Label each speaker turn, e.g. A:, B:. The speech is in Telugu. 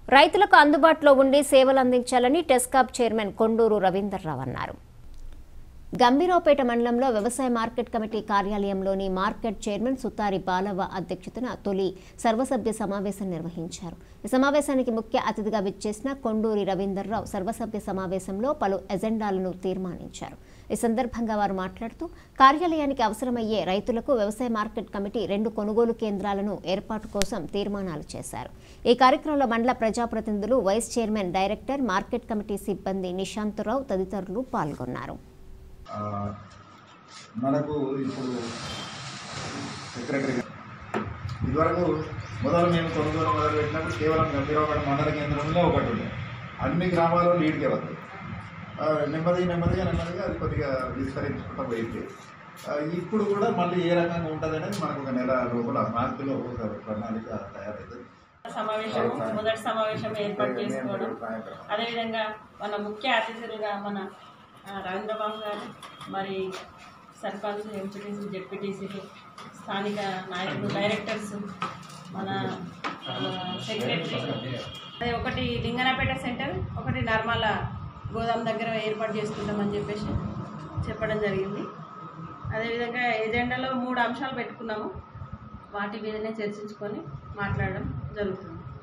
A: రైతులకు అందుబాటులో ఉండి సేవలు అందించాలని టెస్కాప్ చైర్మన్ కొండూరు రవీందర్రావు అన్నారు గంభీరావుపేట మండలంలో వ్యవసాయ మార్కెట్ కమిటీ కార్యాలయంలోని మార్కెట్ చైర్మన్ సుతారి బాలవ్వ అధ్యక్షతన తొలి సర్వసభ్య సమావేశం నిర్వహించారు ఈ సమావేశానికి ముఖ్య అతిథిగా విచ్చేసిన కొండూరి రవీందర్రావు సర్వసభ్య సమావేశంలో పలు ఎజెండాలను తీర్మానించారు ఈ సందర్భంగా వారు మాట్లాడుతూ కార్యాలయానికి అవసరమయ్యే రైతులకు వ్యవసాయ మార్కెట్ కమిటీ రెండు కొనుగోలు కేంద్రాలను ఏర్పాటు కోసం తీర్మానాలు చేశారు ఈ కార్యక్రమంలో మండల ప్రజాప్రతినిధులు vice chairman director market committee సిబ్బంది నిశాంతరావు తదితరులు పాల్గొన్నారు
B: ఆ, మనకు ఇప్పుడు సెక్రటరీ గారు ఇదివరకు మొదలు మేము కొనుగోలు మొదలు పెట్టినప్పుడు కేవలం గంభీరవాడ మండల కేంద్రంలో ఒకటి ఉండే అన్ని గ్రామాలు లీడ్కే వస్తాయి ఆ, నెమ్మదిగా నెమ్మదిగా నెమ్మదిగా అది కొద్దిగా విస్తరించుకుంటూ పోయింది ఆ, ఇప్పుడు కూడా మళ్ళీ ఏ రకంగా ఉంటుంది అనేది మనకు ఒక నెల లోపల మార్చిలో ఒక ప్రణాళిక తయారవుతుంది
C: సమావేశం మొదటి సమావేశం ఏర్పాటు చేసుకోవడం అదేవిధంగా మన ముఖ్య అతిథులుగా మన ఆ, రవీంద్రబాబు గారు మరి సర్పంచ్ ఎంపీటీసీ జెడ్పీటీసీలు స్థానిక నాయకులు డైరెక్టర్స్ మన ఆ, సెక్రటరీ అదే ఒకటి లింగనపేట సెంటర్ ఒకటి నర్మల గోదాం దగ్గర ఏర్పాటు చేసుకుంటామని చెప్పేసి చెప్పడం జరిగింది అదేవిధంగా ఎజెండాలో మూడు అంశాలు పెట్టుకున్నాము వాటి మీదనే చర్చించుకొని మాట్లాడడం జరుగుతుంది